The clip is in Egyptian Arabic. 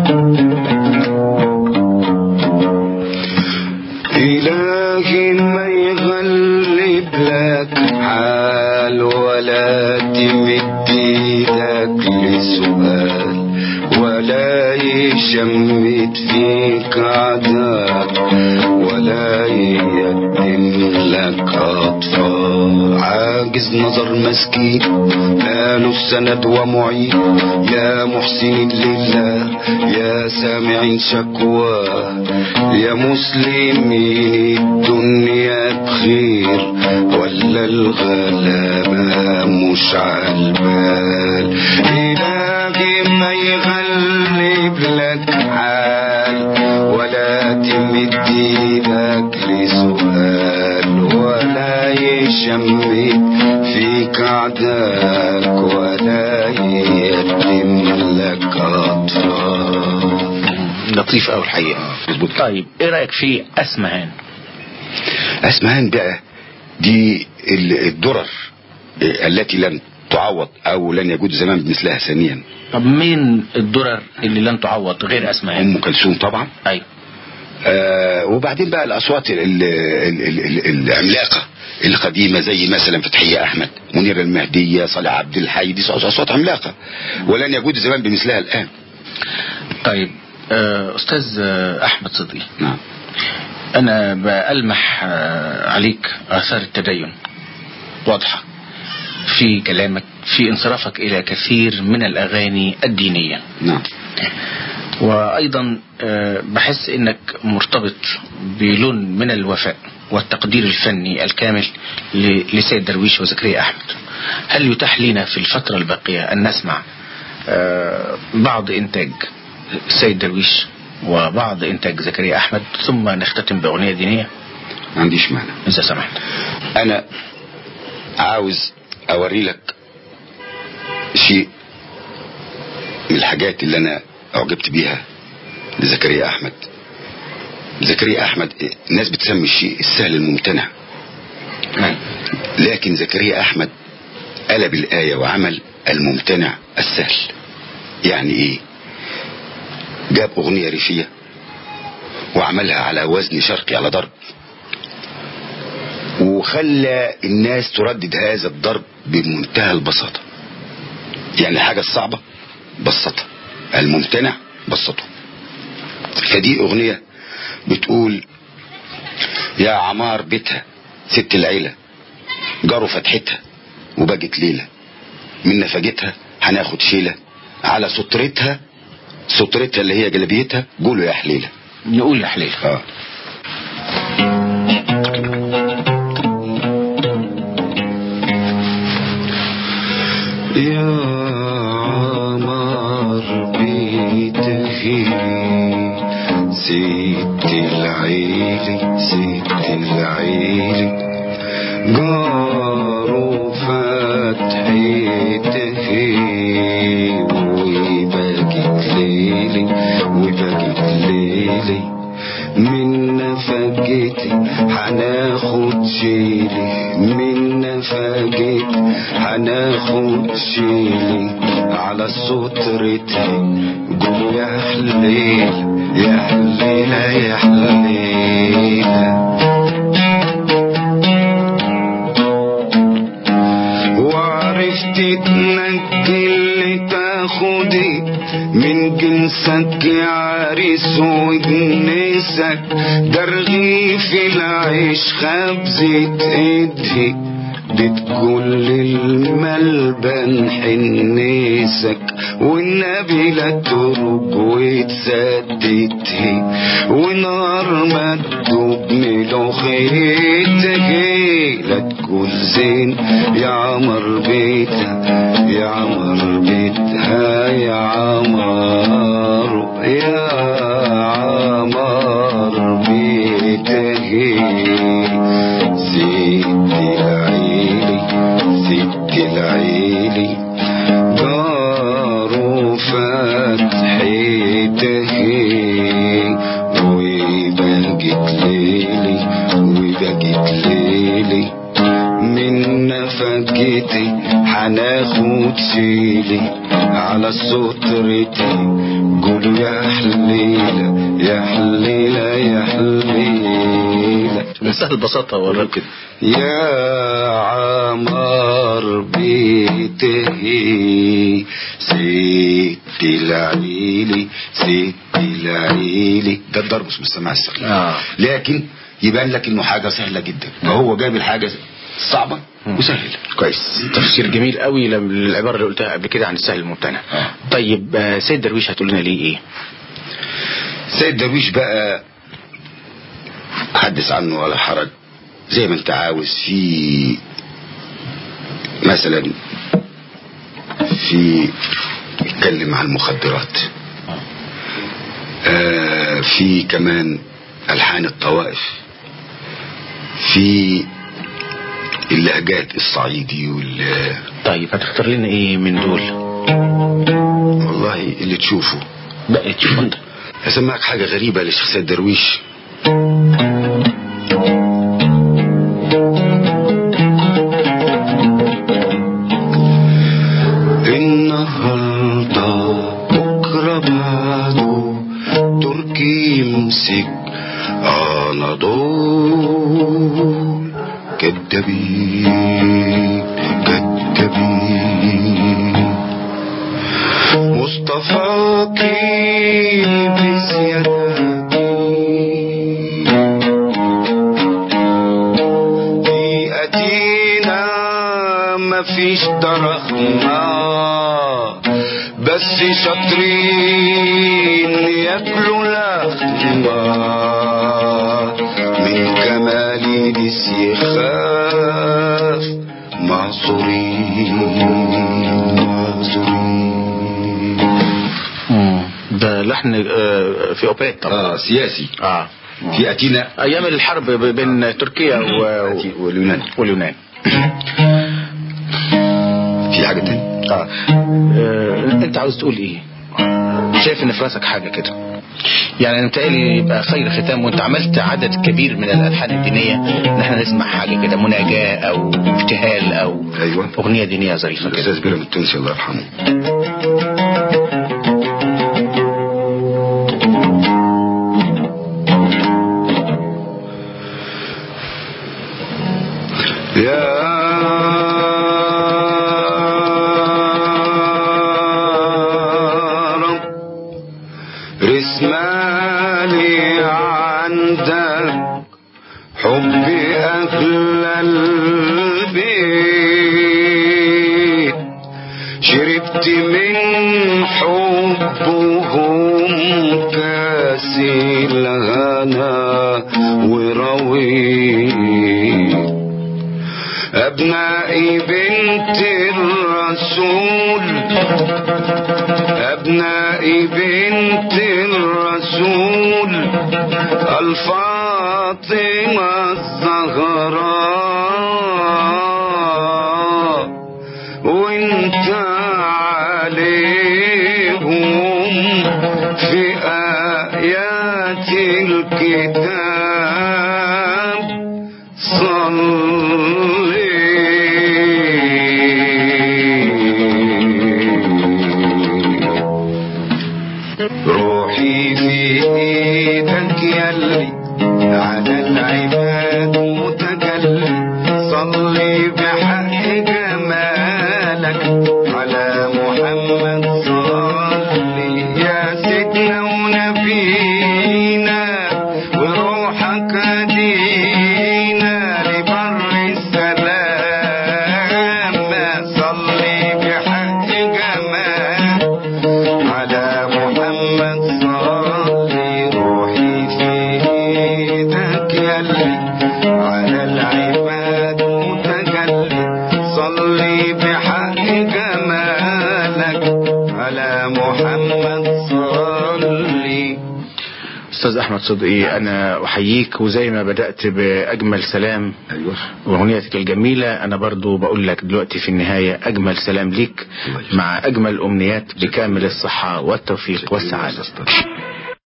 إلهي ما يغلب لك حال ولا تمد ايدك لسؤال ولا يشمت فيك عذاب ولا يقدم لك أطفال عاجز نظر مسكين لا له سند ومعين يا محسن لله يا سامع شكوى يا مسلمين الدنيا بخير ولا الغلابة مش عالبال إلهي ما يغلب لك حال ولا تمد ايدك لسؤال ولا يشمت فيك عداك ولا يقدم لك أطفال لطيف قوي الحقيقه مظبوط طيب ايه رايك في اسمهان اسمهان بقى دي ال- الدرر التي لن تعوض او لن يجود زمان بمثلها ثانيا طب مين الدرر اللي لن تعوض غير اسمهان ام كلثوم طبعا ايوه آه وبعدين بقى الاصوات ال ال ال ال ال العملاقه القديمه زي مثلا فتحيه احمد منير المهديه صالح عبد الحي دي اصوات عملاقه ولن يجود زمان بمثلها الان طيب آه، استاذ آه، احمد صدقي نعم انا بألمح آه، عليك اثار التدين واضحة في كلامك في انصرافك الى كثير من الاغاني الدينية نعم وايضا آه، بحس انك مرتبط بلون من الوفاء والتقدير الفني الكامل ل- لسيد درويش وزكريا احمد هل يتاح لنا في الفترة الباقية ان نسمع آه، بعض انتاج سيد درويش وبعض انتاج زكريا احمد ثم نختتم باغنية دينية ما عنديش مانع اذا سمحت انا عاوز اوري لك شيء من الحاجات اللي انا اعجبت بيها لزكريا احمد زكريا احمد الناس بتسمي الشيء السهل الممتنع لكن زكريا احمد قلب الايه وعمل الممتنع السهل يعني ايه جاب اغنيه ريفيه وعملها على وزن شرقي على ضرب وخلى الناس تردد هذا الضرب بمنتهى البساطة يعني الحاجة الصعبة بسطها الممتنع بسطه فدي أغنية بتقول يا عمار بيتها ست العيلة جاروا فتحتها وبقت ليلة من نفجتها هناخد شيلة على سترتها سترتها اللي هي جلبيتها قولوا يا حليلة نقول يا حليل اه يا عمر بيته ست العيلي ست العيلي جاروا فتحته وبقت ليلي وبقت ليلي من نفقتي هناخد شيلي من نفقتي هناخد شيلي على سترتي قولوا يا حليل يا حليلة يا حليلة وعرفت تنجي اللي تاخدي من جنسك يا عريس وجنسك ده رغيف العيش خبزة ايدي بتقول للملبن حنيسك والنبي لا ترج وتسددتي ونار ما تدوب ملوخيتك لا تقول زين يا عمر بيتها يا عمر بيتها يا عمر يا عمر بيته ست العيلي ست العيلي دار فتحته وبقت ليلي وبقت ليلي من نفقتي هناخد تشيلي على سترتي قولوا يا حليلة يا حليلة يا حليلة منتهى البساطة والرب كده يا عمر بيته ست العيلي ست العيلي ده الضربس بالسماع السخيف آه. لكن يبان لك انه حاجه سهله جدا فهو جاب الحاجه صعبه وسهله كويس تفسير جميل قوي لل- للعبارة اللي قلتها قبل كده عن السهل الممتنع آه. طيب آه، سيد درويش هتقول لنا ليه ايه سيد درويش بقى حدث عنه ولا حرج زي ما انت عاوز في مثلا في يتكلم عن المخدرات آه في كمان الحان الطوائف في اللهجات الصعيدي وال طيب هتختار لنا ايه من دول والله اللي تشوفه بقى تشوف انت هسمعك حاجة غريبة لشيخ سيد درويش النهاردة بكرة بعده تركي يمسك أناضول كدابين كدابين مصطفاكي بزيادتي بيئتنا مفيش ترخنا بس شاطرين ياكلوا لحمة من كمالي نسي خاف معذورين معذورين ده لحن آه، في اوبريت طبعا اه سياسي اه في اتينا ايام الحرب ب- بين تركيا و... واليونان واليونان في حاجة تانية آه. آه. انت عاوز تقول ايه شايف ان في راسك حاجه كده يعني انا متهيألي يبقى خير ختام وانت عملت عدد كبير من الالحان الدينيه ان احنا نسمع حاجه كده مناجاه او ابتهال او أيوة. اغنيه دينيه ظريفه كده الأستاذ بيرم التونسي الله يرحمه يا رب رسمالي عندك حب أهل البيت شربت من حبهم كاس الهنا ورويت أبنائي بنت الرسول أبنائي بنت الرسول الفاطمة الزهراء وانت عليهم في آيات الكتاب صلي روحي في ايدك يلي على العباد متجلي صلي بحق جمالك على محمد صلي يا سيدنا ونبينا وروحك دينا لبر السلام صلي بحق جمالك على محمد صلي روحي في ايدك يلي على العباد متجلي صلي بحق جمالك على محمد صلي استاذ احمد صدقي انا احييك وزي ما بدات باجمل سلام ايوه واغنيتك الجميله انا برضو بقول لك دلوقتي في النهايه اجمل سلام ليك مع اجمل امنيات بكامل الصحه والتوفيق والسعاده